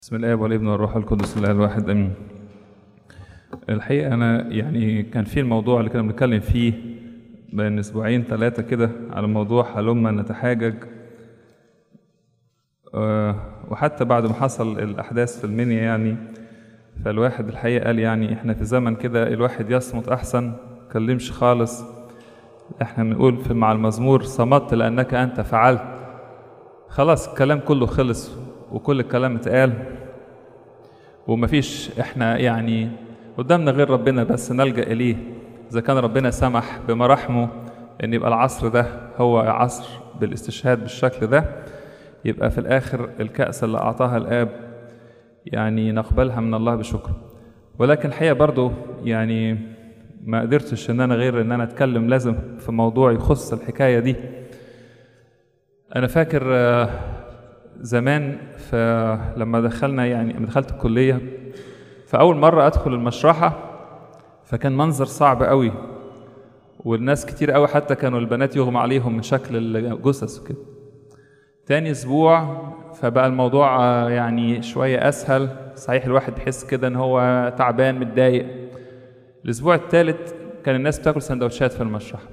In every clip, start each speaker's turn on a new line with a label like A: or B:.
A: بسم الله والابن والروح القدس الله الواحد امين الحقيقه انا يعني كان في الموضوع اللي كنا بنتكلم فيه بين اسبوعين ثلاثه كده على موضوع هلما نتحاجج آه، وحتى بعد ما حصل الاحداث في المنيا يعني فالواحد الحقيقه قال يعني احنا في زمن كده الواحد يصمت احسن كلمش خالص احنا بنقول في مع المزمور صمت لانك انت فعلت خلاص الكلام كله خلص وكل الكلام اتقال ومفيش احنا يعني قدامنا غير ربنا بس نلجأ إليه إذا كان ربنا سمح بمراحمه إن يبقى العصر ده هو عصر بالاستشهاد بالشكل ده يبقى في الآخر الكأس اللي أعطاها الآب يعني نقبلها من الله بشكر ولكن الحقيقة برضو يعني ما قدرتش إن أنا غير إن أنا أتكلم لازم في موضوع يخص الحكاية دي أنا فاكر آه، زمان فلما دخلنا يعني لما دخلت الكلية فأول مرة أدخل المشرحة فكان منظر صعب قوي والناس كتير قوي حتى كانوا البنات يغمى عليهم من شكل الجثث وكده تاني أسبوع فبقى الموضوع آه، يعني شوية أسهل صحيح الواحد بيحس كده إن هو تعبان متضايق الأسبوع الثالث كان الناس بتاكل سندوتشات في المشرحة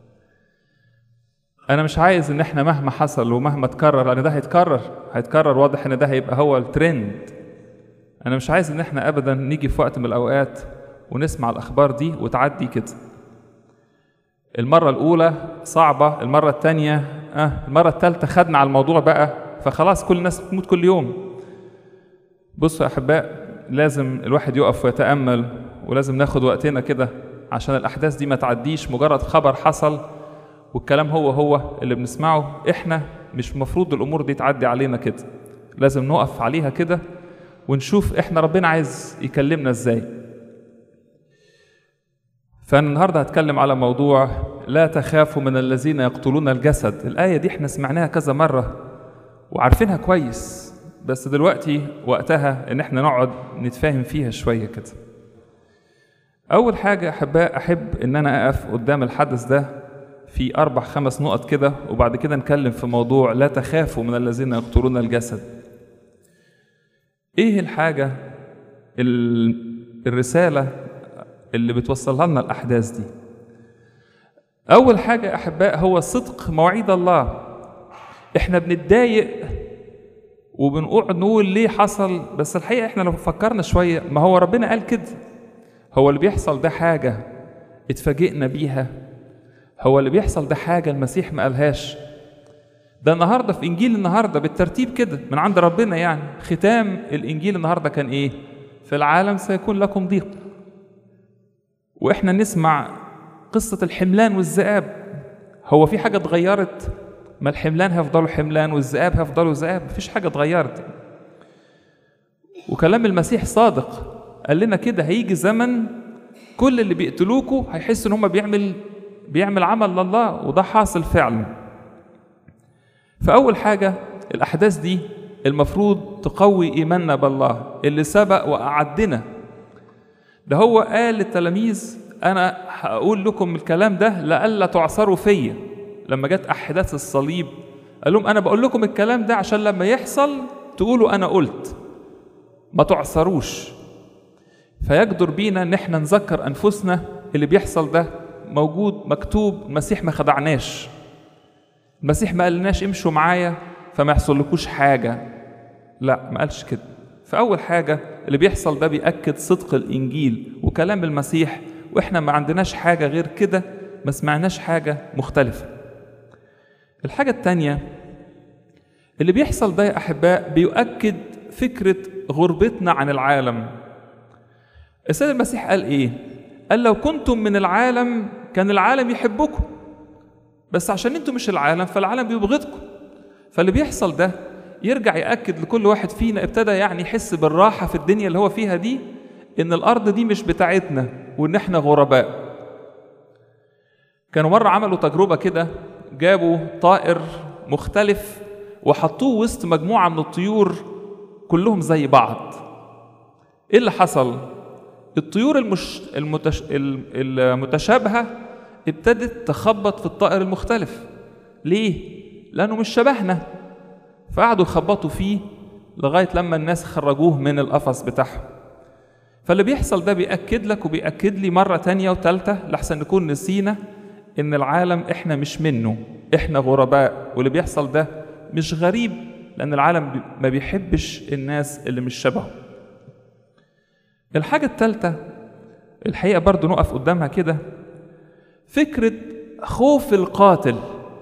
A: انا مش عايز ان احنا مهما حصل ومهما اتكرر لان ده هيتكرر هيتكرر واضح ان ده هيبقى هو الترند انا مش عايز ان احنا ابدا نيجي في وقت من الاوقات ونسمع الاخبار دي وتعدي كده المره الاولى صعبه المره الثانيه اه المره الثالثه خدنا على الموضوع بقى فخلاص كل الناس بتموت كل يوم بصوا يا احباء لازم الواحد يقف ويتامل ولازم ناخد وقتنا كده عشان الاحداث دي ما تعديش مجرد خبر حصل والكلام هو هو اللي بنسمعه احنا مش المفروض الامور دي تعدي علينا كده لازم نقف عليها كده ونشوف احنا ربنا عايز يكلمنا ازاي فانا النهارده هتكلم على موضوع لا تخافوا من الذين يقتلون الجسد الايه دي احنا سمعناها كذا مره وعارفينها كويس بس دلوقتي وقتها ان احنا نقعد نتفاهم فيها شويه كده اول حاجه احباء احب ان انا اقف قدام الحدث ده في أربع خمس نقط كده وبعد كده نتكلم في موضوع لا تخافوا من الذين يقتلون الجسد إيه الحاجة ال- الرسالة اللي بتوصلها لنا الأحداث دي أول حاجة يا أحباء هو صدق مواعيد الله إحنا بنتضايق وبنقعد نقول ليه حصل بس الحقيقة إحنا لو فكرنا شوية ما هو ربنا قال كده هو اللي بيحصل ده حاجة اتفاجئنا بيها هو اللي بيحصل ده حاجة المسيح ما قالهاش ده النهاردة في إنجيل النهاردة بالترتيب كده من عند ربنا يعني ختام الإنجيل النهاردة كان إيه في العالم سيكون لكم ضيق وإحنا نسمع قصة الحملان والذئاب هو في حاجة اتغيرت ما الحملان هيفضلوا حملان والذئاب هيفضلوا ذئاب مفيش حاجة اتغيرت وكلام المسيح صادق قال لنا كده هيجي زمن كل اللي بيقتلوكوا هيحسوا ان هم بيعمل بيعمل عمل لله وده حاصل فعلا فأول حاجة الأحداث دي المفروض تقوي إيماننا بالله اللي سبق وأعدنا ده هو قال للتلاميذ أنا هقول لكم الكلام ده لئلا تعصروا فيا لما جت أحداث الصليب قال لهم أنا بقول لكم الكلام ده عشان لما يحصل تقولوا أنا قلت ما تعصروش فيجدر بينا ان احنا نذكر انفسنا اللي بيحصل ده موجود مكتوب المسيح ما خدعناش المسيح ما قالناش امشوا معايا فما يحصلكوش حاجه لا ما قالش كده فاول حاجه اللي بيحصل ده بيأكد صدق الانجيل وكلام المسيح واحنا ما عندناش حاجه غير كده ما سمعناش حاجه مختلفه الحاجه التانيه اللي بيحصل ده يا احباء بيؤكد فكره غربتنا عن العالم السيد المسيح قال ايه قال لو كنتم من العالم كان العالم يحبكم بس عشان انتم مش العالم فالعالم بيبغضكم فاللي بيحصل ده يرجع يأكد لكل واحد فينا ابتدى يعني يحس بالراحة في الدنيا اللي هو فيها دي إن الأرض دي مش بتاعتنا وإن إحنا غرباء كانوا مرة عملوا تجربة كده جابوا طائر مختلف وحطوه وسط مجموعة من الطيور كلهم زي بعض إيه اللي حصل؟ الطيور المش... المتش... المتشابهة ابتدت تخبط في الطائر المختلف ليه؟ لأنه مش شبهنا فقعدوا يخبطوا فيه لغاية لما الناس خرجوه من القفص بتاعهم فاللي بيحصل ده بيأكد لك وبيأكد لي مرة تانية وتالتة لحسن نكون نسينا إن العالم إحنا مش منه إحنا غرباء واللي بيحصل ده مش غريب لأن العالم ما بيحبش الناس اللي مش شبهه الحاجة التالتة الحقيقة برضو نقف قدامها كده فكرة خوف القاتل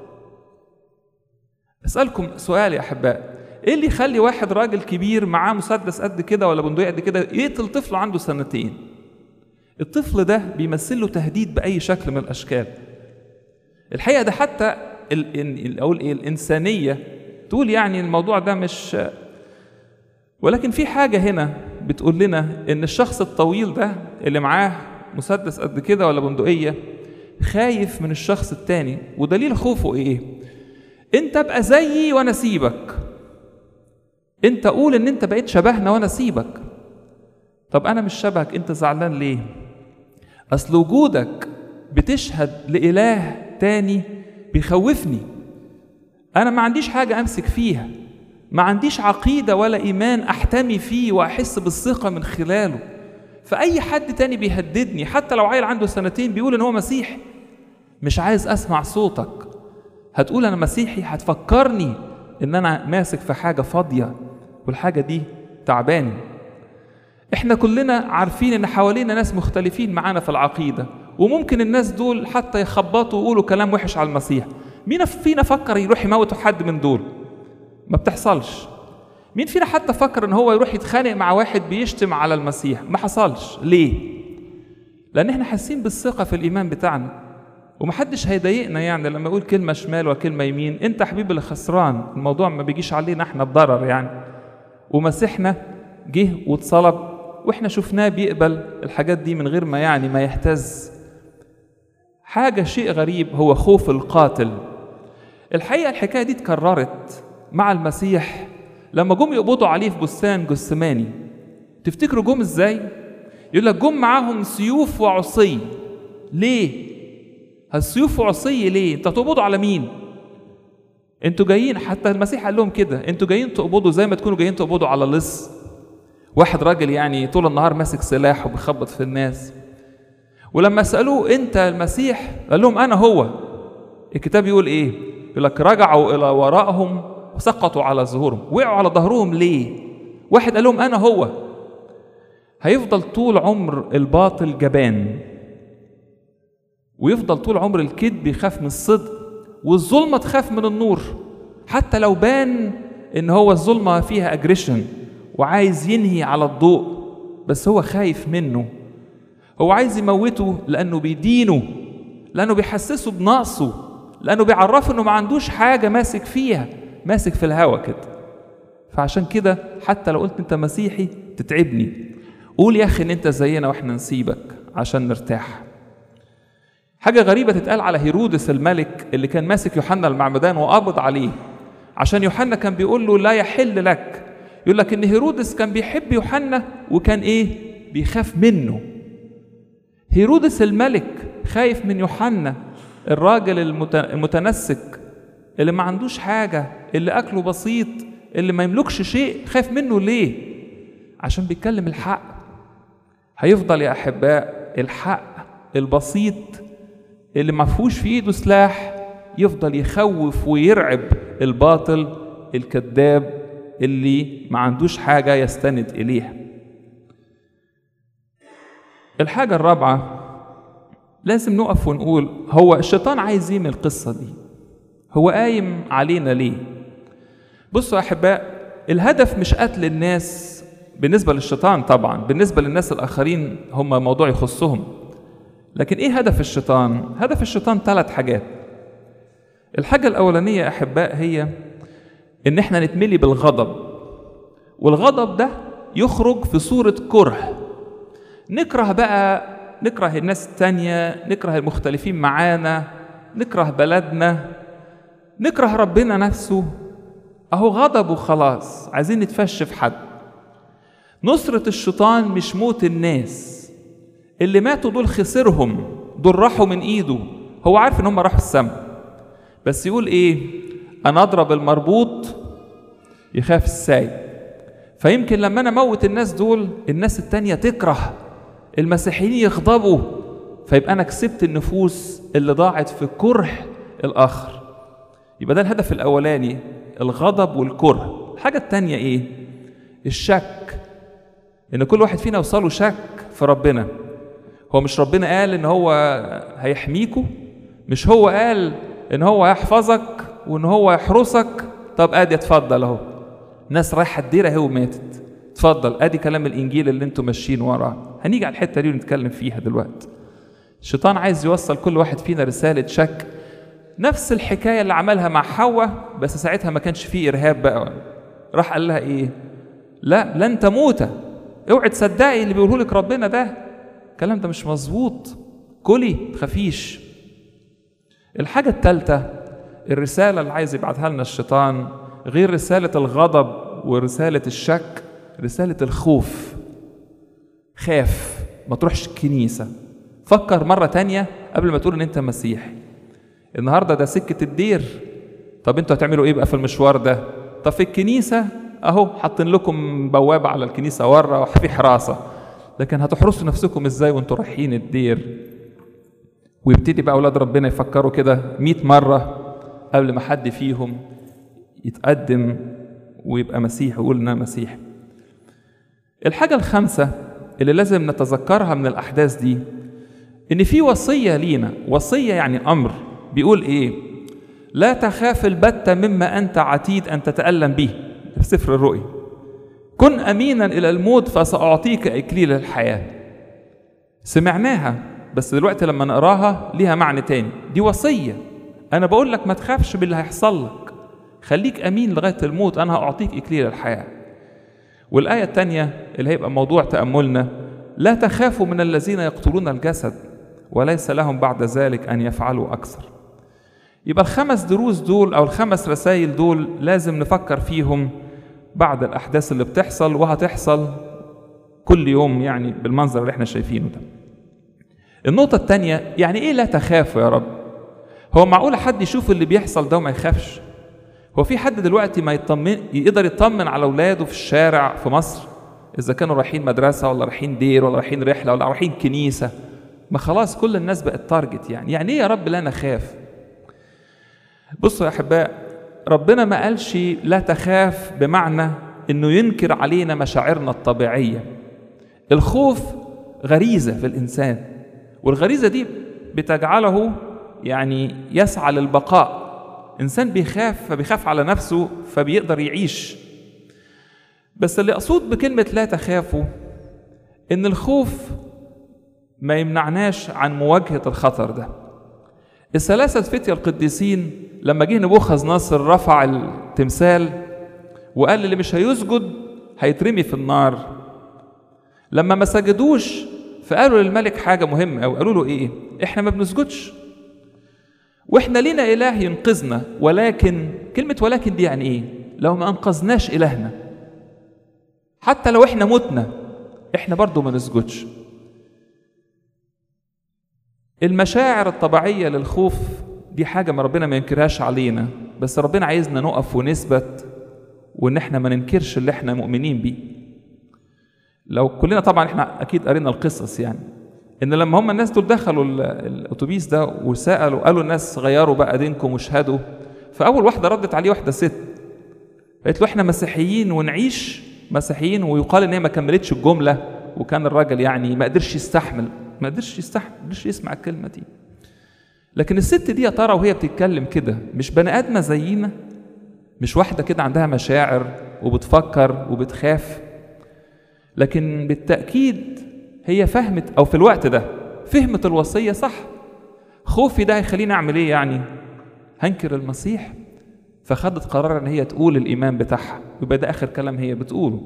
A: أسألكم سؤال يا أحباء إيه اللي يخلي واحد راجل كبير معاه مسدس قد كده ولا بندقية قد كده يقتل طفل عنده سنتين الطفل ده بيمثل له تهديد بأي شكل من الأشكال الحقيقة ده حتى ال أقول إيه الإنسانية تقول يعني الموضوع ده مش ولكن في حاجة هنا بتقول لنا إن الشخص الطويل ده اللي معاه مسدس قد كده ولا بندقية خايف من الشخص التاني ودليل خوفه إيه؟ أنت ابقى زيي وأنا أسيبك أنت قول إن أنت بقيت شبهنا وأنا أسيبك طب أنا مش شبهك أنت زعلان ليه؟ أصل وجودك بتشهد لإله تاني بيخوفني أنا ما عنديش حاجة أمسك فيها ما عنديش عقيدة ولا إيمان أحتمي فيه وأحس بالثقة من خلاله فأي حد تاني بيهددني حتى لو عيل عنده سنتين بيقول إن هو مسيحي مش عايز أسمع صوتك هتقول أنا مسيحي هتفكرني إن أنا ماسك في حاجة فاضية والحاجة دي تعباني إحنا كلنا عارفين إن حوالينا ناس مختلفين معانا في العقيدة وممكن الناس دول حتى يخبطوا ويقولوا كلام وحش على المسيح مين فينا فكر يروح يموت حد من دول ما بتحصلش مين فينا حتى فكر ان هو يروح يتخانق مع واحد بيشتم على المسيح ما حصلش ليه لان احنا حاسين بالثقه في الايمان بتاعنا ومحدش هيضايقنا يعني لما يقول كلمه شمال وكلمه يمين انت حبيبي اللي خسران الموضوع ما بيجيش علينا احنا بضرر يعني ومسيحنا جه واتصلب واحنا شفناه بيقبل الحاجات دي من غير ما يعني ما يهتز حاجه شيء غريب هو خوف القاتل الحقيقه الحكايه دي اتكررت مع المسيح لما جم يقبضوا عليه في بستان جثماني تفتكروا جم ازاي يقول لك جم معاهم سيوف وعصي ليه السيوف وعصي ليه انت تقبضوا على مين انتوا جايين حتى المسيح قال لهم كده انتوا جايين تقبضوا زي ما تكونوا جايين تقبضوا على لص واحد راجل يعني طول النهار ماسك سلاح وبيخبط في الناس ولما سالوه انت المسيح قال لهم انا هو الكتاب يقول ايه يقول لك رجعوا الى ورائهم وسقطوا على ظهورهم وقعوا على ظهرهم ليه واحد قال لهم انا هو هيفضل طول عمر الباطل جبان ويفضل طول عمر الكذب يخاف من الصدق والظلمه تخاف من النور حتى لو بان ان هو الظلمه فيها اجريشن وعايز ينهي على الضوء بس هو خايف منه هو عايز يموته لانه بيدينه لانه بيحسسه بنقصه لانه بيعرفه انه ما عندوش حاجه ماسك فيها ماسك في الهوا كده فعشان كده حتى لو قلت انت مسيحي تتعبني قول يا اخي ان انت زينا واحنا نسيبك عشان نرتاح حاجة غريبة تتقال على هيرودس الملك اللي كان ماسك يوحنا المعمدان وقبض عليه عشان يوحنا كان بيقول له لا يحل لك يقول لك ان هيرودس كان بيحب يوحنا وكان ايه بيخاف منه هيرودس الملك خايف من يوحنا الراجل المتنسك اللي ما عندوش حاجة اللي أكله بسيط اللي ما يملكش شيء خايف منه ليه عشان بيتكلم الحق هيفضل يا أحباء الحق البسيط اللي ما فيهوش في ايده سلاح يفضل يخوف ويرعب الباطل الكذاب اللي ما عندوش حاجة يستند إليها الحاجة الرابعة لازم نقف ونقول هو الشيطان عايز ايه من القصة دي هو قايم علينا ليه بصوا يا أحباء الهدف مش قتل الناس بالنسبة للشيطان طبعا بالنسبة للناس الآخرين هم موضوع يخصهم لكن ايه هدف الشيطان هدف الشيطان ثلاث حاجات الحاجة الأولانية يا أحباء هي إن إحنا نتملي بالغضب والغضب ده يخرج في صورة كره نكره بقى نكره الناس التانية نكره المختلفين معانا نكره بلدنا نكره ربنا نفسه أهو غضب وخلاص عايزين نتفش في حد نصرة الشيطان مش موت الناس اللي ماتوا دول خسرهم دول راحوا من ايده هو عارف ان هم راحوا السماء بس يقول ايه انا اضرب المربوط يخاف السايب فيمكن لما انا اموت الناس دول الناس التانية تكره المسيحيين يغضبوا فيبقى انا كسبت النفوس اللي ضاعت في كره الاخر يبقى ده الهدف الاولاني الغضب والكره الحاجه التانية ايه الشك ان كل واحد فينا يوصله شك في ربنا هو مش ربنا قال ان هو هيحميكوا مش هو قال ان هو هيحفظك وان هو يحرسك طب ادي اتفضل اهو ناس رايحه الديره اهي وماتت اتفضل ادي كلام الانجيل اللي انتم ماشيين وراه هنيجي على الحته دي ونتكلم فيها دلوقتي الشيطان عايز يوصل كل واحد فينا رساله شك نفس الحكايه اللي عملها مع حواء بس ساعتها ما كانش فيه ارهاب بقى راح قال لها ايه لا لن تموت اوعي تصدقي اللي بيقوله لك ربنا ده الكلام ده مش مظبوط كلي تخافيش الحاجة الثالثة الرسالة اللي عايز يبعتها لنا الشيطان غير رسالة الغضب ورسالة الشك رسالة الخوف خاف ما تروحش الكنيسة فكر مرة تانية قبل ما تقول ان انت مسيحي النهاردة ده سكة الدير طب انتوا هتعملوا ايه بقى في المشوار ده طب في الكنيسة اهو حاطين لكم بوابة على الكنيسة ورا وفي حراسة لكن هتحرسوا نفسكم ازاي وانتوا رايحين الدير ويبتدي بقى اولاد ربنا يفكروا كده 100 مره قبل ما حد فيهم يتقدم ويبقى مسيح ويقول انها مسيح الحاجه الخامسه اللي لازم نتذكرها من الاحداث دي ان في وصيه لينا وصيه يعني امر بيقول ايه لا تخاف البتة مما انت عتيد ان تتالم به في سفر الرؤيا كن امينا الى الموت فساعطيك اكليل الحياه سمعناها بس دلوقتي لما نقراها ليها معنى تاني دي وصيه انا بقول لك ما تخافش باللي هيحصل لك خليك امين لغايه الموت انا هاعطيك اكليل الحياه والايه الثانيه اللي هيبقى موضوع تاملنا لا تخافوا من الذين يقتلون الجسد وليس لهم بعد ذلك ان يفعلوا اكثر يبقى الخمس دروس دول او الخمس رسائل دول لازم نفكر فيهم بعد الاحداث اللي بتحصل وهتحصل كل يوم يعني بالمنظر اللي احنا شايفينه ده النقطة الثانية يعني ايه لا تخافوا يا رب هو معقول حد يشوف اللي بيحصل ده وما يخافش هو في حد دلوقتي ما يطمن يقدر يطمن على اولاده في الشارع في مصر اذا كانوا رايحين مدرسة ولا رايحين دير ولا رايحين رحلة ولا رايحين كنيسة ما خلاص كل الناس بقت تارجت يعني يعني ايه يا رب لا نخاف بصوا يا احباء ربنا ما قالش لا تخاف بمعنى انه ينكر علينا مشاعرنا الطبيعيه الخوف غريزه في الانسان والغريزه دي بتجعله يعني يسعى للبقاء انسان بيخاف فبيخاف على نفسه فبيقدر يعيش بس اللي اقصد بكلمه لا تخافوا ان الخوف ما يمنعناش عن مواجهه الخطر ده الثلاثه فتية القديسين لما جه نبوخذ نصر رفع التمثال وقال اللي مش هيسجد هيترمي في النار لما ما سجدوش فقالوا للملك حاجه مهمه قوي قالوا له ايه احنا ما بنسجدش واحنا لينا اله ينقذنا ولكن كلمه ولكن دي يعني ايه لو ما انقذناش الهنا حتى لو احنا متنا احنا برضو ما نسجدش المشاعر الطبيعيه للخوف دي حاجه ما ربنا ما ينكرهاش علينا بس ربنا عايزنا نقف ونثبت وان احنا ما ننكرش اللي احنا مؤمنين بيه لو كلنا طبعا احنا اكيد قرينا القصص يعني ان لما هم الناس دول دخلوا الاتوبيس ده وسالوا قالوا الناس غيروا بقى دينكم واشهدوا فاول واحده ردت عليه واحده ست قالت له احنا مسيحيين ونعيش مسيحيين ويقال ان هي ما كملتش الجمله وكان الراجل يعني ما قدرش يستحمل ما قدرش يستحمل ما قدرش يسمع الكلمه دي لكن الست دي يا ترى وهي بتتكلم كده مش بني ادمه زينا مش واحده كده عندها مشاعر وبتفكر وبتخاف لكن بالتاكيد هي فهمت او في الوقت ده فهمت الوصيه صح خوفي ده هيخليني اعمل ايه يعني هنكر المسيح فخدت قرار ان هي تقول الايمان بتاعها يبقى ده اخر كلام هي بتقوله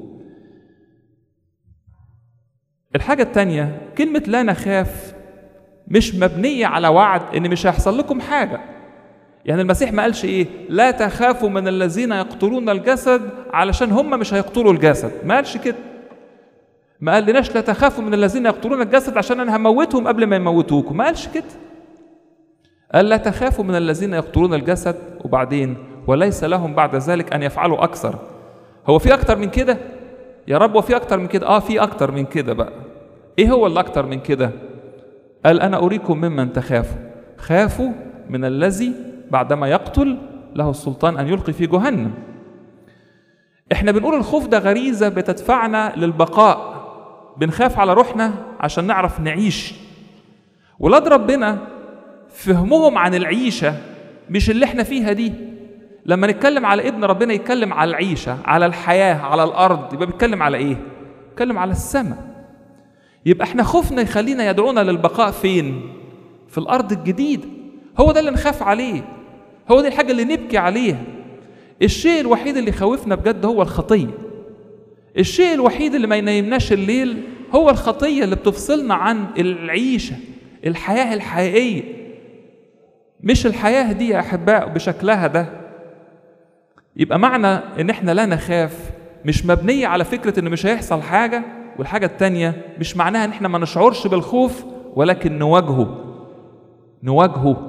A: الحاجة التانية كلمة لا نخاف مش مبنية على وعد إن مش هيحصل لكم حاجة يعني المسيح ما قالش إيه لا تخافوا من الذين يقتلون الجسد علشان هم مش هيقتلوا الجسد ما قالش كده ما قالناش لا تخافوا من الذين يقتلون الجسد عشان أنا هموتهم قبل ما يموتوكم ما قالش كده قال لا تخافوا من الذين يقتلون الجسد وبعدين وليس لهم بعد ذلك أن يفعلوا أكثر هو في أكتر من كده يا رب وفي اكتر من كده اه في اكتر من كده بقى ايه هو اللي اكتر من كده قال انا اريكم ممن تخافوا خافوا من الذي بعدما يقتل له السلطان ان يلقي في جهنم احنا بنقول الخوف ده غريزه بتدفعنا للبقاء بنخاف على روحنا عشان نعرف نعيش ولاد ربنا فهمهم عن العيشه مش اللي احنا فيها دي لما نتكلم على ابن ربنا يتكلم على العيشه على الحياه على الارض يبقى بيتكلم على ايه بيتكلم على السماء يبقى احنا خوفنا يخلينا يدعونا للبقاء فين في الارض الجديده هو ده اللي نخاف عليه هو دي الحاجه اللي نبكي عليها الشيء الوحيد اللي يخوفنا بجد هو الخطيه الشيء الوحيد اللي ما ينيمناش الليل هو الخطيه اللي بتفصلنا عن العيشه الحياه الحقيقيه مش الحياه دي يا احباء بشكلها ده يبقى معنى ان احنا لا نخاف مش مبنيه على فكره ان مش هيحصل حاجه والحاجه التانيه مش معناها ان احنا ما نشعرش بالخوف ولكن نواجهه نواجهه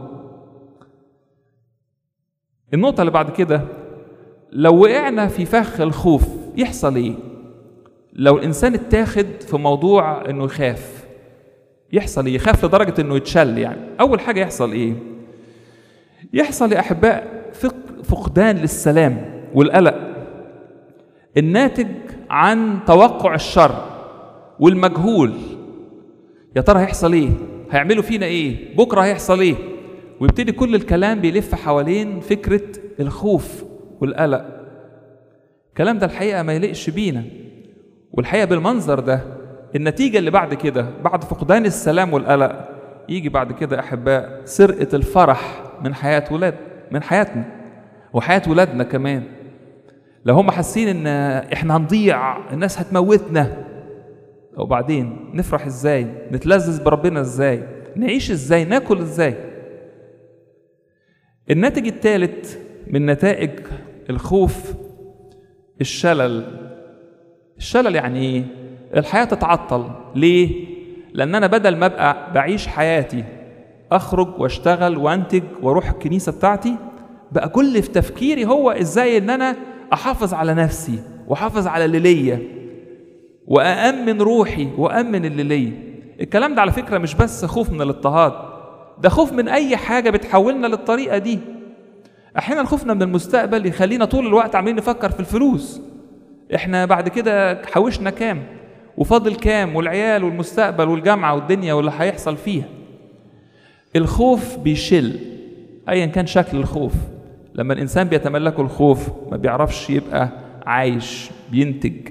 A: النقطه اللي بعد كده لو وقعنا في فخ الخوف يحصل ايه لو الانسان اتاخد في موضوع انه يخاف يحصل ايه يخاف لدرجه انه يتشل يعني اول حاجه يحصل ايه يحصل يا احباء فقدان للسلام والقلق الناتج عن توقع الشر والمجهول يا ترى هيحصل ايه هيعملوا فينا ايه بكره هيحصل ايه ويبتدي كل الكلام بيلف حوالين فكره الخوف والقلق الكلام ده الحقيقه ما يليقش بينا والحقيقه بالمنظر ده النتيجه اللي بعد كده بعد فقدان السلام والقلق يجي بعد كده احباء سرقه الفرح من حياه ولاد من حياتنا وحياه ولادنا كمان لو هم حاسين ان احنا هنضيع الناس هتموتنا وبعدين نفرح ازاي نتلذذ بربنا ازاي نعيش ازاي ناكل ازاي الناتج الثالث من نتائج الخوف الشلل الشلل يعني ايه الحياه تتعطل ليه لان انا بدل ما ابقى بعيش حياتي اخرج واشتغل وانتج واروح الكنيسه بتاعتي بقى كل في تفكيري هو ازاي ان انا احافظ على نفسي واحافظ على اللي ليا وأأمن روحي وأأمن اللي ليا الكلام ده على فكرة مش بس خوف من الاضطهاد ده خوف من أي حاجة بتحولنا للطريقة دي أحيانا خوفنا من المستقبل يخلينا طول الوقت عمالين نفكر في الفلوس إحنا بعد كده حوشنا كام وفاضل كام والعيال والمستقبل والجامعة والدنيا واللي هيحصل فيها الخوف بيشل أيا كان شكل الخوف لما الإنسان بيتملكه الخوف ما بيعرفش يبقى عايش بينتج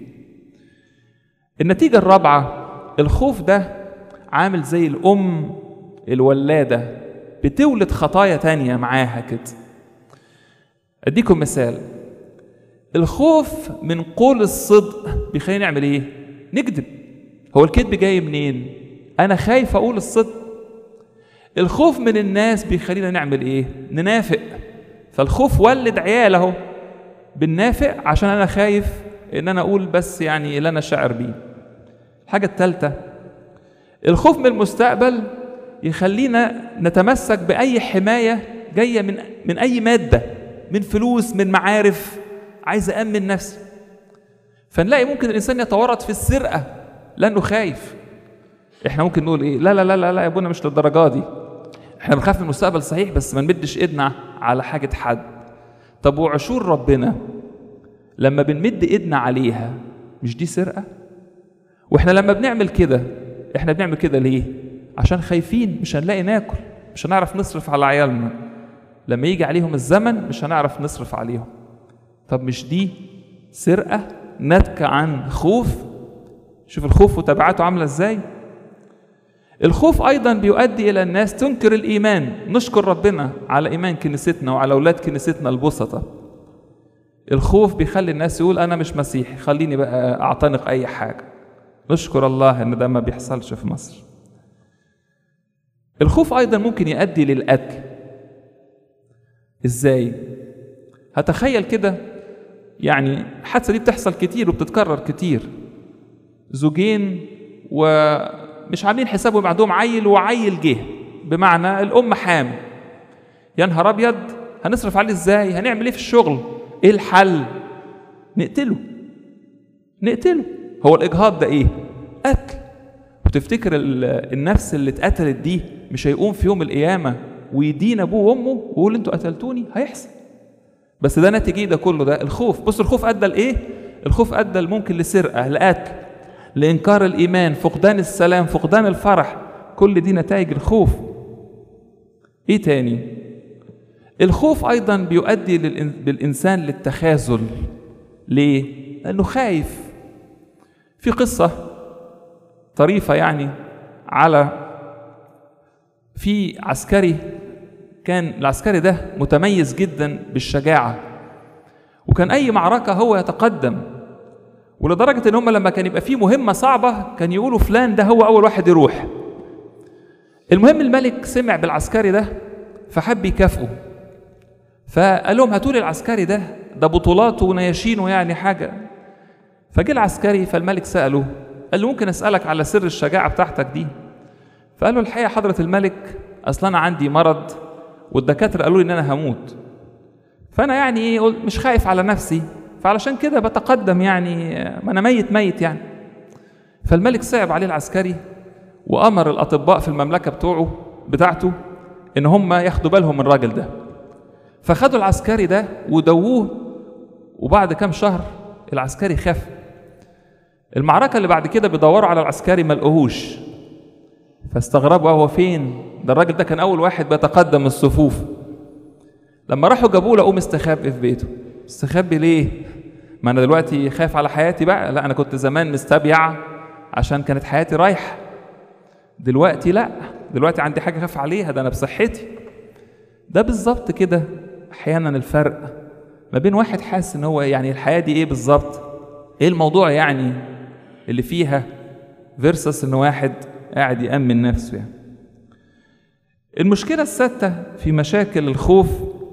A: النتيجة الرابعة الخوف ده عامل زي الأم الولادة بتولد خطايا تانية معاها كده أديكم مثال الخوف من قول الصدق بيخلينا نعمل إيه؟ نكذب هو الكذب جاي منين؟ أنا خايف أقول الصدق الخوف من الناس بيخلينا نعمل إيه؟ ننافق فالخوف ولد عيال أهو بننافق عشان أنا خايف إن أنا أقول بس يعني اللي أنا شاعر بيه الحاجة الثالثة الخوف من المستقبل يخلينا نتمسك بأي حماية جاية من من أي مادة من فلوس من معارف عايز أأمن نفسي فنلاقي ممكن الإنسان يتورط في السرقة لأنه خايف إحنا ممكن نقول إيه لا لا لا لا, لا يا ابونا مش للدرجة دي إحنا بنخاف من المستقبل صحيح بس ما نمدش إيدنا على حاجة حد طب وعشور ربنا لما بنمد إيدنا عليها مش دي سرقة؟ واحنا لما بنعمل كده احنا بنعمل كده ليه عشان خايفين مش هنلاقي ناكل مش هنعرف نصرف على عيالنا لما يجي عليهم الزمن مش هنعرف نصرف عليهم طب مش دي سرقة ناتجة عن خوف شوف الخوف وتبعاته عاملة ازاي الخوف ايضا بيؤدي الى الناس تنكر الايمان نشكر ربنا على ايمان كنيستنا وعلى اولاد كنيستنا البسطة الخوف بيخلي الناس يقول انا مش مسيحي خليني بقى اعتنق اي حاجه نشكر الله ان ده ما بيحصلش في مصر الخوف ايضا ممكن يؤدي للقتل ازاي هتخيل كده يعني الحادثه دي بتحصل كتير وبتتكرر كتير زوجين ومش عاملين حسابهم عندهم عيل وعيل جه بمعنى الام حامل يا نهار ابيض هنصرف عليه ازاي هنعمل ايه في الشغل ايه الحل نقتله نقتله هو الاجهاض ده ايه قتل وتفتكر ال- النفس اللي اتقتلت دي مش هيقوم في يوم القيامه ويدين ابوه وامه ويقول انتوا قتلتوني هيحصل بس ده ناتج ايه ده كله ده الخوف بص الخوف ادى لايه الخوف ادى ممكن لسرقه لقتل لانكار الايمان فقدان السلام فقدان الفرح كل دي نتائج الخوف ايه تاني الخوف ايضا بيؤدي للإن- بالانسان للتخاذل ليه لانه خايف في قصه طريفه يعني على في عسكري كان العسكري ده متميز جدا بالشجاعه وكان اي معركه هو يتقدم ولدرجه ان هم لما كان يبقى في مهمه صعبه كان يقولوا فلان ده هو اول واحد يروح المهم الملك سمع بالعسكري ده فحب يكافئه فقال لهم هاتوا لي العسكري ده ده بطولاته ونياشينه يعني حاجه فجه العسكري فالملك ساله قال له ممكن اسالك على سر الشجاعه بتاعتك دي فقال له الحقيقه حضره الملك اصل انا عندي مرض والدكاتره قالوا لي ان انا هموت فانا يعني ايه قلت مش خايف على نفسي فعلشان كده بتقدم يعني ما انا ميت ميت يعني فالملك صعب عليه العسكري وامر الاطباء في المملكه بتوعه بتاعته ان هم ياخدوا بالهم من الراجل ده فخدوا العسكري ده ودووه وبعد كام شهر العسكري خف المعركه اللي بعد كده بيدوروا على العسكري ما لقوهوش فاستغربوا هو فين ده الراجل ده كان اول واحد بيتقدم الصفوف لما راحوا جابوه لقوه مستخبي في بيته مستخبي ليه ما انا دلوقتي خايف على حياتي بقى لا انا كنت زمان مستبيع عشان كانت حياتي رايحه دلوقتي لا دلوقتي عندي حاجه خاف عليها ده انا بصحتي ده بالظبط كده احيانا الفرق ما بين واحد حاسس ان هو يعني الحياه دي ايه بالظبط ايه الموضوع يعني اللي فيها فيرسس ان واحد قاعد يامن نفسه يعني المشكله السادسه في مشاكل الخوف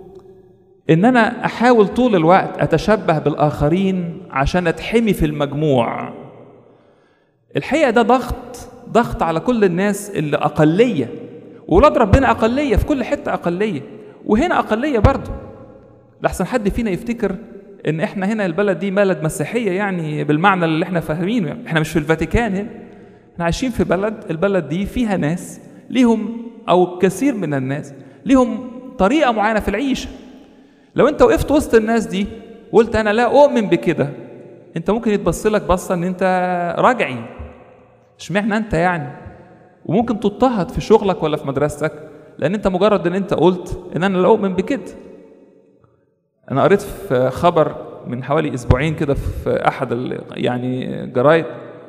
A: ان انا احاول طول الوقت اتشبه بالاخرين عشان اتحمي في المجموع الحقيقه ده ضغط ضغط على كل الناس اللي اقليه وولاد ربنا اقليه في كل حته اقليه وهنا اقليه برضه لحسن حد فينا يفتكر ان احنا هنا البلد دي بلد مسيحيه يعني بالمعنى اللي احنا فاهمينه يعني احنا مش في الفاتيكان هنا احنا عايشين في بلد البلد دي فيها ناس ليهم او كثير من الناس ليهم طريقه معينه في العيشه لو انت وقفت وسط الناس دي وقلت انا لا اؤمن بكده انت ممكن يتبص لك بصه ان انت راجعي اشمعنى انت يعني وممكن تضطهد في شغلك ولا في مدرستك لان انت مجرد ان انت قلت ان انا لا اؤمن بكده انا قريت في خبر من حوالي اسبوعين كده في احد ال- يعني جرايد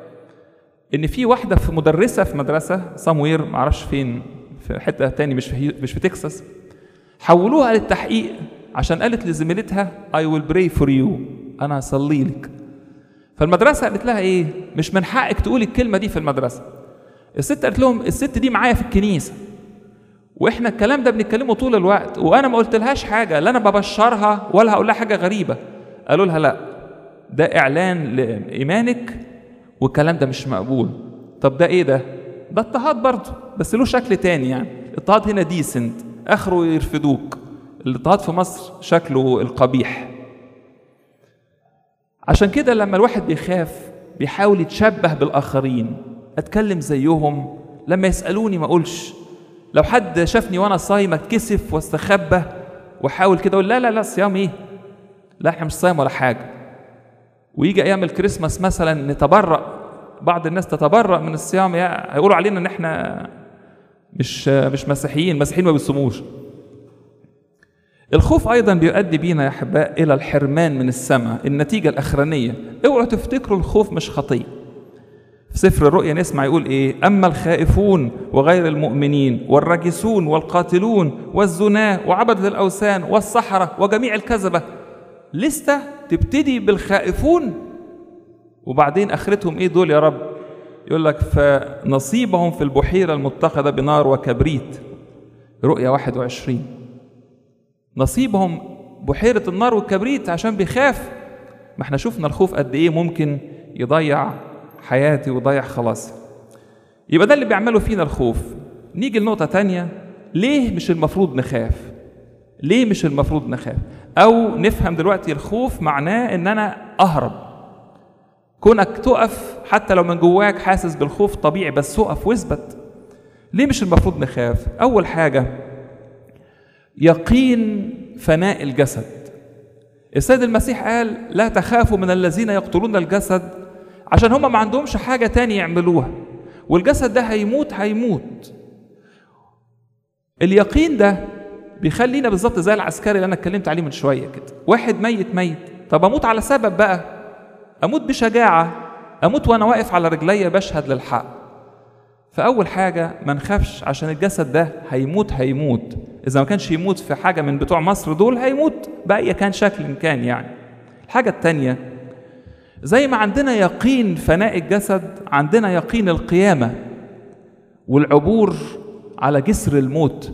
A: ان في واحده في مدرسه في مدرسه سموير معرفش فين في حته تاني مش في مش في تكساس حولوها للتحقيق عشان قالت لزميلتها I will pray for you انا هصلي لك فالمدرسه قالت لها ايه مش من حقك تقولي الكلمه دي في المدرسه الست قالت لهم الست دي معايا في الكنيسه واحنا الكلام ده بنتكلمه طول الوقت وانا ما قلتلهاش حاجه لا انا ببشرها ولا هقول لها حاجه غريبه قالوا لها لا ده اعلان لايمانك والكلام ده مش مقبول طب ده ايه ده ده اضطهاد برضه بس له شكل تاني يعني اضطهاد هنا ديسنت اخره يرفدوك الاضطهاد في مصر شكله القبيح عشان كده لما الواحد بيخاف بيحاول يتشبه بالاخرين اتكلم زيهم لما يسالوني ما اقولش لو حد شافني وانا صايم اتكسف واستخبى واحاول كده اقول لا لا لا صيام ايه لا احنا مش صايم ولا حاجه ويجي ايام الكريسماس مثلا نتبرأ بعض الناس تتبرأ من الصيام يا هيقولوا علينا ان احنا مش مش مسيحيين مسيحيين ما بيصوموش الخوف ايضا بيؤدي بينا يا احباء الى الحرمان من السماء النتيجه الاخرانيه اوعوا تفتكروا الخوف مش خطيه في سفر الرؤيا نسمع يقول ايه اما الخائفون وغير المؤمنين والراجسون والقاتلون والزناه وعبدة الاوثان والسحره وجميع الكذبه لسته تبتدي بالخائفون وبعدين اخرتهم ايه دول يا رب يقول لك فنصيبهم في البحيره المتخذه بنار وكبريت رؤيا 21 نصيبهم بحيره النار والكبريت عشان بيخاف ما احنا شفنا الخوف قد ايه ممكن يضيع حياتي ويضيع خلاصي يبقى ده اللي بيعمله فينا الخوف نيجي لنقطة تانية ليه مش المفروض نخاف ليه مش المفروض نخاف او نفهم دلوقتي الخوف معناه ان انا اهرب كونك تقف حتى لو من جواك حاسس بالخوف طبيعي بس اقف واثبت ليه مش المفروض نخاف اول حاجه يقين فناء الجسد السيد المسيح قال لا تخافوا من الذين يقتلون الجسد عشان هم ما عندهمش حاجة تاني يعملوها والجسد ده هيموت هيموت اليقين ده بيخلينا بالظبط زي العسكري اللي انا اتكلمت عليه من شويه كده واحد ميت ميت طب اموت على سبب بقى اموت بشجاعه اموت وانا واقف على رجلي بشهد للحق فاول حاجه ما نخافش عشان الجسد ده هيموت هيموت اذا ما كانش يموت في حاجه من بتوع مصر دول هيموت باي كان شكل كان يعني الحاجه التانيه زي ما عندنا يقين فناء الجسد عندنا يقين القيامه والعبور على جسر الموت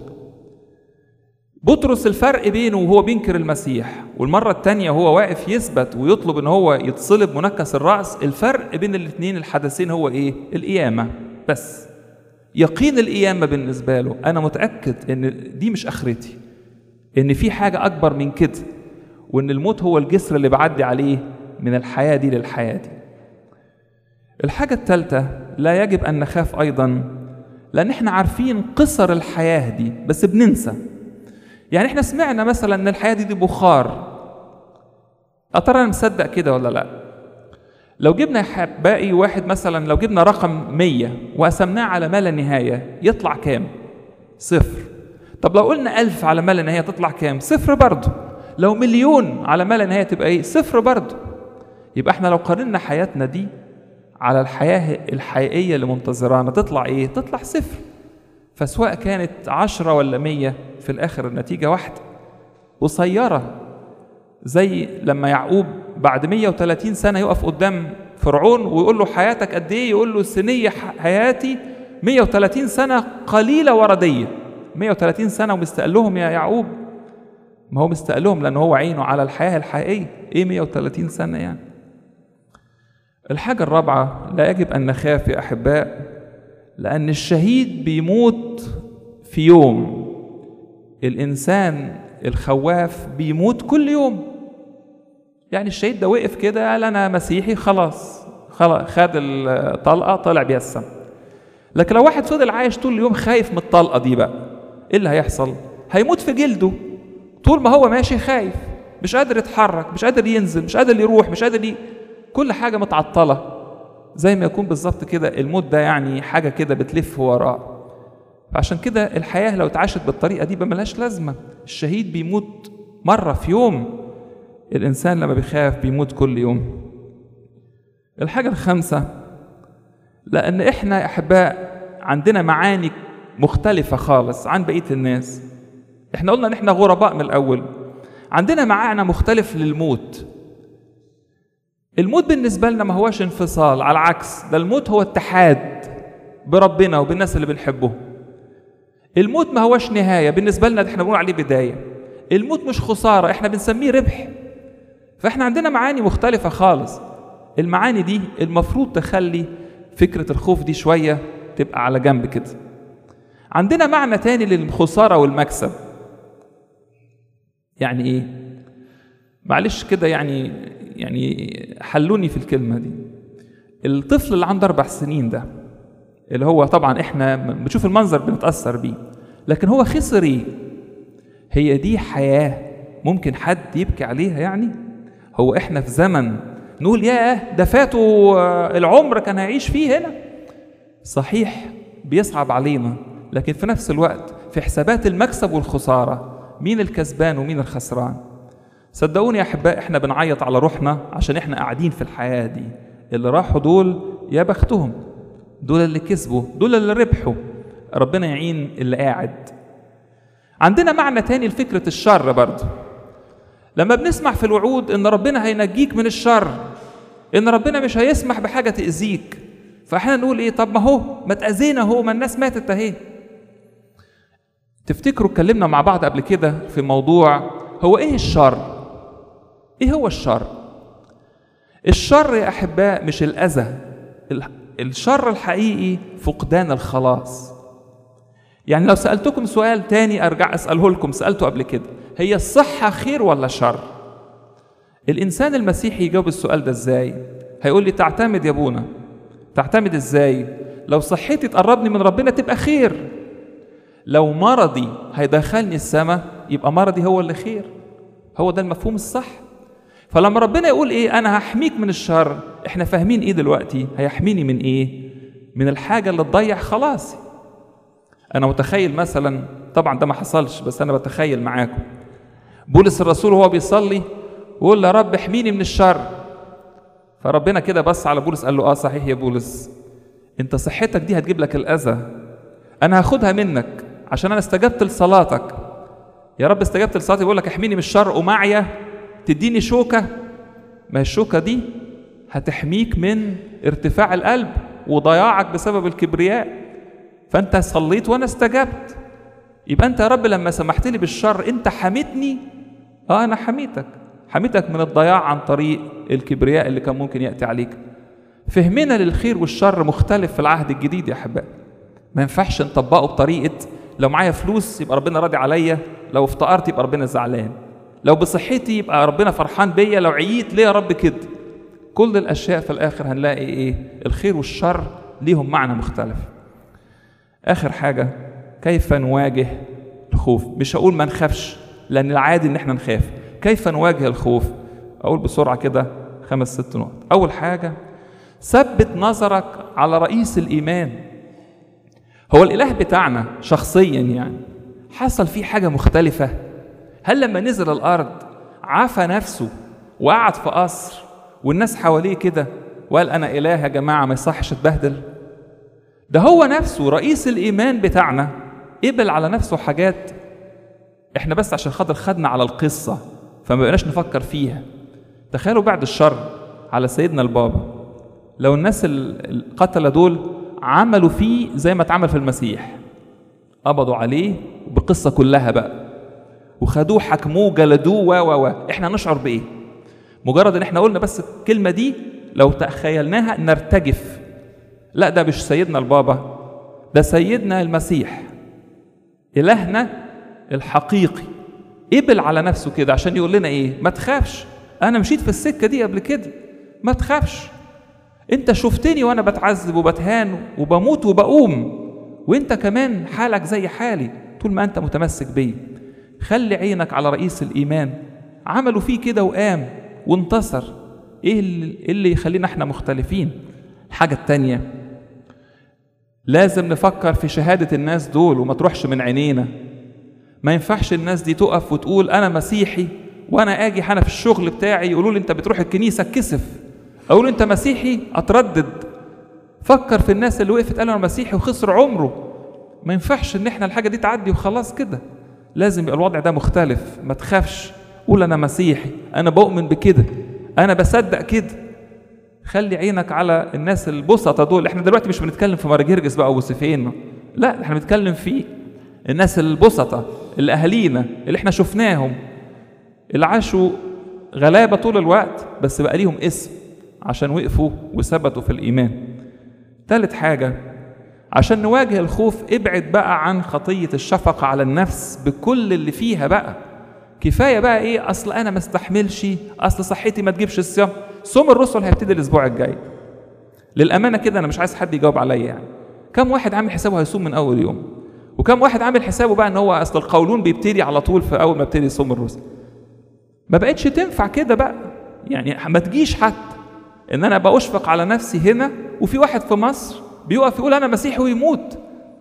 A: بطرس الفرق بينه وهو بينكر المسيح والمرة التانية هو واقف يثبت ويطلب ان هو يتصلب منكس الرأس الفرق بين الاثنين الحدثين هو ايه القيامة بس يقين القيامة بالنسبة له انا متأكد ان دي مش اخرتي ان في حاجة اكبر من كده وان الموت هو الجسر اللي بعدي عليه من الحياة دي للحياة دي الحاجة الثالثة لا يجب ان نخاف ايضا لان احنا عارفين قصر الحياة دي بس بننسى يعني احنا سمعنا مثلا ان الحياه دي, دي بخار ترى انا مصدق كده ولا لا لو جبنا باقي واحد مثلا لو جبنا رقم 100 وقسمناه على ما لا نهايه يطلع كام صفر طب لو قلنا ألف على ما لا نهايه تطلع كام صفر برضه لو مليون على ما لا نهايه تبقى ايه صفر برضه يبقى احنا لو قارنا حياتنا دي على الحياه الحقيقيه اللي منتظرانا تطلع ايه تطلع صفر فسواء كانت عشرة ولا مية في الآخر النتيجة واحدة قصيرة زي لما يعقوب بعد 130 سنة يقف قدام فرعون ويقول له حياتك قد إيه يقول له سنية حياتي 130 سنة قليلة وردية 130 سنة ومستقلهم يا يعقوب ما هو مستقلهم لأن هو عينه على الحياة الحقيقية إيه 130 سنة يعني الحاجة الرابعة لا يجب أن نخاف يا أحباء لأن الشهيد بيموت في يوم الإنسان الخواف بيموت كل يوم يعني الشهيد ده وقف كده قال أنا مسيحي خلاص خلاص خد الطلقة طلع بيها السما لكن لو واحد فضل عايش طول اليوم خايف من الطلقة دي بقى إيه اللي هيحصل؟ هيموت في جلده طول ما هو ماشي خايف مش قادر يتحرك مش قادر ينزل مش قادر يروح مش قادر ي... كل حاجة متعطلة زي ما يكون بالظبط كده الموت ده يعني حاجة كده بتلف وراه فعشان كده الحياة لو اتعاشت بالطريقة دي ملهاش لازمة الشهيد بيموت مرة في يوم الإنسان لما بيخاف بيموت كل يوم الحاجة الخامسة لأن إحنا أحباء عندنا معاني مختلفة خالص عن بقية الناس إحنا قلنا إن إحنا غرباء من الأول عندنا معنى مختلف للموت الموت بالنسبة لنا ما هوش انفصال على العكس ده الموت هو اتحاد بربنا وبالناس اللي بنحبه الموت ما هوش نهاية بالنسبة لنا احنا بنقول عليه بداية الموت مش خسارة احنا بنسميه ربح فاحنا عندنا معاني مختلفة خالص المعاني دي المفروض تخلي فكرة الخوف دي شوية تبقى على جنب كده عندنا معنى تاني للخسارة والمكسب يعني ايه معلش كده يعني يعني حلوني في الكلمة دي الطفل اللي عنده أربع سنين ده اللي هو طبعا احنا بنشوف المنظر بنتأثر بيه لكن هو خسر ايه هي دي حياة ممكن حد يبكي عليها يعني هو احنا في زمن نقول ياه ده فاتوا العمر كان هيعيش فيه هنا صحيح بيصعب علينا لكن في نفس الوقت في حسابات المكسب والخسارة مين الكسبان ومين الخسران صدقوني يا احباء احنا بنعيط على روحنا عشان احنا قاعدين في الحياه دي اللي راحوا دول يا بختهم دول اللي كسبوا دول اللي ربحوا ربنا يعين اللي قاعد عندنا معنى تاني لفكرة الشر برضه لما بنسمع في الوعود ان ربنا هينجيك من الشر ان ربنا مش هيسمح بحاجة تأذيك فاحنا نقول ايه طب ما هو ما تأذينا هو ما الناس ماتت اهي تفتكروا اتكلمنا مع بعض قبل كده في موضوع هو ايه الشر ايه هو الشر الشر يا احباء مش الاذى الشر الحقيقي فقدان الخلاص يعني لو سالتكم سؤال تاني ارجع اساله لكم سالته قبل كده هي الصحه خير ولا شر الانسان المسيحي يجاوب السؤال ده ازاي هيقول لي تعتمد يا ابونا تعتمد ازاي لو صحتي تقربني من ربنا تبقى خير لو مرضي هيدخلني السماء يبقى مرضي هو اللي خير هو ده المفهوم الصح فلما ربنا يقول ايه انا هحميك من الشر احنا فاهمين ايه دلوقتي هيحميني من ايه من الحاجة اللي تضيع خلاصي انا متخيل مثلا طبعا ده ما حصلش بس انا بتخيل معاكم بولس الرسول وهو بيصلي يقول يا رب احميني من الشر فربنا كده بص على بولس قال له اه صحيح يا بولس انت صحتك دي هتجيب لك الاذى انا هاخدها منك عشان انا استجبت لصلاتك يا رب استجبت لصلاتي بيقول لك احميني من الشر ومعيا تديني شوكه ما هي الشوكه دي هتحميك من ارتفاع القلب وضياعك بسبب الكبرياء فانت صليت وانا استجبت يبقى انت يا رب لما سمحت لي بالشر انت حميتني اه انا حميتك حميتك من الضياع عن طريق الكبرياء اللي كان ممكن ياتي عليك فهمنا للخير والشر مختلف في العهد الجديد يا احبائي ما ينفعش نطبقه بطريقه لو معايا فلوس يبقى ربنا راضي عليا لو افتقرت يبقى ربنا زعلان لو بصحتي يبقى ربنا فرحان بيا لو عييت ليه يا رب كده كل الاشياء في الاخر هنلاقي ايه الخير والشر ليهم معنى مختلف اخر حاجه كيف نواجه الخوف مش هقول ما نخافش لان العادي ان احنا نخاف كيف نواجه الخوف اقول بسرعه كده خمس ست نقط اول حاجه ثبت نظرك على رئيس الايمان هو الاله بتاعنا شخصيا يعني حصل فيه حاجه مختلفه هل لما نزل الارض عفى نفسه وقعد في قصر والناس حواليه كده وقال انا اله يا جماعه ما يصحش اتبهدل ده هو نفسه رئيس الايمان بتاعنا قبل على نفسه حاجات احنا بس عشان خاطر خدنا على القصه فما بقناش نفكر فيها تخيلوا بعد الشر على سيدنا البابا لو الناس القتلة دول عملوا فيه زي ما اتعمل في المسيح قبضوا عليه بقصة كلها بقى وخدوه حكموه جلدوه و و و احنا نشعر بايه مجرد ان احنا قلنا بس الكلمة دي لو تخيلناها نرتجف لا ده مش سيدنا البابا ده سيدنا المسيح إلهنا الحقيقي قبل على نفسه كده عشان يقول لنا ايه ما تخافش انا مشيت في السكة دي قبل كده ما تخافش انت شفتني وانا بتعذب وبتهان وبموت وبقوم وانت كمان حالك زي حالي طول ما انت متمسك بيا خلي عينك على رئيس الايمان عملوا فيه كده وقام وانتصر ايه اللي, اللي يخلينا احنا مختلفين الحاجة التانية لازم نفكر في شهادة الناس دول وما تروحش من عينينا ما ينفعش الناس دي تقف وتقول انا مسيحي وانا اجي انا في الشغل بتاعي يقولوا لي انت بتروح الكنيسة اتكسف اقول انت مسيحي اتردد فكر في الناس اللي وقفت قالوا انا مسيحي وخسر عمره ما ينفعش ان احنا الحاجة دي تعدي وخلاص كده لازم يبقى الوضع ده مختلف ما تخافش قول انا مسيحي انا بؤمن بكده انا بصدق كده خلي عينك على الناس البسطة دول احنا دلوقتي مش بنتكلم في مراجرجس بقى وسيفين لا احنا بنتكلم في الناس البسطة اللي اهالينا اللي احنا شفناهم اللي عاشوا غلابة طول الوقت بس بقى ليهم اسم عشان وقفوا وثبتوا في الإيمان ثالث حاجة عشان نواجه الخوف ابعد بقى عن خطية الشفقة على النفس بكل اللي فيها بقى كفاية بقى ايه اصل انا ما استحملش اصل صحتي ما تجيبش الصيام صوم الرسل هيبتدي الاسبوع الجاي للأمانة كده انا مش عايز حد يجاوب عليا يعني كم واحد عامل حسابه هيصوم من اول يوم وكم واحد عامل حسابه بقى ان هو اصل القولون بيبتدي على طول في اول ما ابتدي صوم الرسل ما بقتش تنفع كده بقى يعني ما تجيش حتى ان انا بأشفق على نفسي هنا وفي واحد في مصر بيقف يقول انا مسيحي ويموت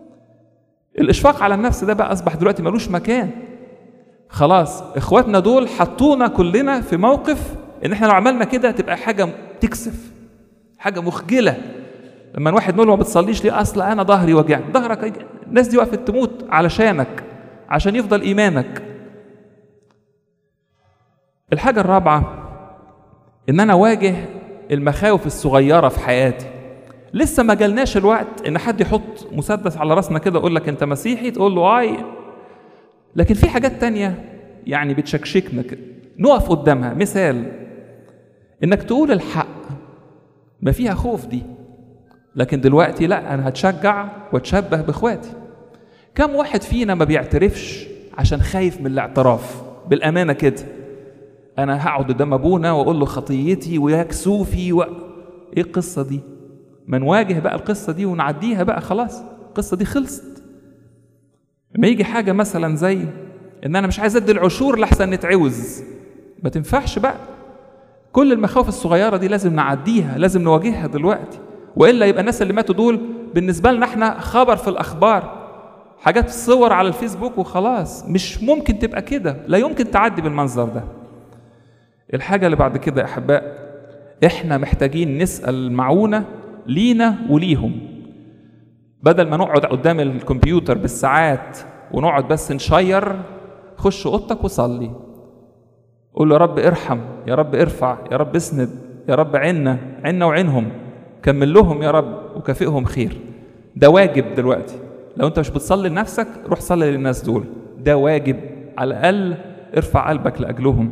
A: الاشفاق على النفس ده بقى اصبح دلوقتي ملوش مكان خلاص اخواتنا دول حطونا كلنا في موقف ان احنا لو عملنا كده تبقى حاجه تكسف حاجه مخجله لما الواحد نقول ما بتصليش ليه اصل انا ظهري وجعني ظهرك الناس دي وقفت تموت علشانك عشان يفضل ايمانك الحاجه الرابعه ان انا اواجه المخاوف الصغيره في حياتي لسه ما جالناش الوقت ان حد يحط مسدس على راسنا كده يقول لك انت مسيحي تقول له اي لكن في حاجات تانية يعني بتشكشكنا كده نقف قدامها مثال انك تقول الحق ما فيها خوف دي لكن دلوقتي لا انا هتشجع واتشبه باخواتي كم واحد فينا ما بيعترفش عشان خايف من الاعتراف بالامانه كده انا هقعد قدام ابونا واقول له خطيتي ويا كسوفي و... ايه القصة دي ما نواجه بقى القصة دي ونعديها بقى خلاص القصة دي خلصت لما يجي حاجة مثلا زي ان انا مش عايز ادي العشور لحسن نتعوز ما تنفعش بقى كل المخاوف الصغيرة دي لازم نعديها لازم نواجهها دلوقتي وإلا يبقى الناس اللي ماتوا دول بالنسبة لنا احنا خبر في الأخبار حاجات صور على الفيسبوك وخلاص مش ممكن تبقى كده لا يمكن تعدي بالمنظر ده الحاجة اللي بعد كده يا أحباء احنا محتاجين نسأل المعونة لينا وليهم بدل ما نقعد قدام الكمبيوتر بالساعات ونقعد بس نشير خش اوضتك وصلي قول له يا رب ارحم يا رب ارفع يا رب اسند يا رب عنا عنا وعينهم كمل لهم يا رب وكافئهم خير ده واجب دلوقتي لو انت مش بتصلي لنفسك روح صلي للناس دول ده واجب على الاقل ارفع قلبك لاجلهم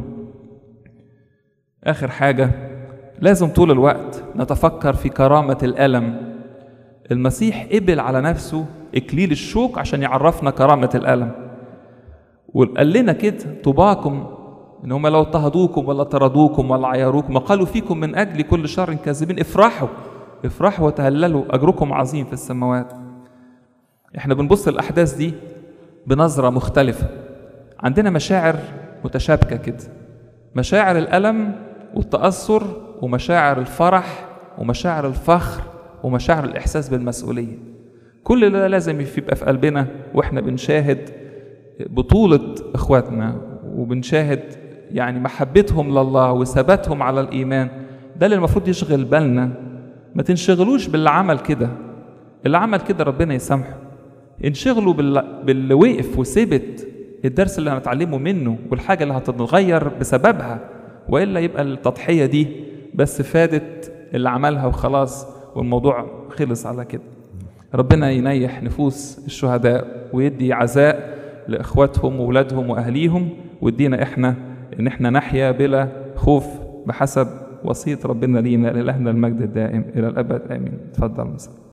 A: اخر حاجه لازم طول الوقت نتفكر في كرامه الالم المسيح قبل على نفسه اكليل الشوك عشان يعرفنا كرامه الالم وقال لنا كده طباكم ان هم لو اضطهدوكم ولا طردوكم ولا عيروكم وقالوا فيكم من اجل كل شر كاذبين افرحوا افرحوا وتهللوا اجركم عظيم في السماوات احنا بنبص الاحداث دي بنظره مختلفه عندنا مشاعر متشابكه كده مشاعر الالم والتاثر ومشاعر الفرح ومشاعر الفخر ومشاعر الاحساس بالمسؤوليه كل ده لازم يبقى في قلبنا واحنا بنشاهد بطوله اخواتنا وبنشاهد يعني محبتهم لله وثباتهم على الايمان ده اللي المفروض يشغل بالنا ما تنشغلوش باللي عمل كده اللي عمل كده ربنا يسامحه انشغلوا باللي, باللي وقف وثبت الدرس اللي هنتعلمه منه والحاجه اللي هتتغير بسببها والا يبقى التضحيه دي بس فادت اللي عملها وخلاص والموضوع خلص على كده ربنا ينيح نفوس الشهداء ويدي عزاء لاخواتهم واولادهم واهليهم ويدينا احنا ان احنا نحيا بلا خوف بحسب وصيه ربنا لينا لالهنا المجد الدائم الى الابد امين اتفضل مساء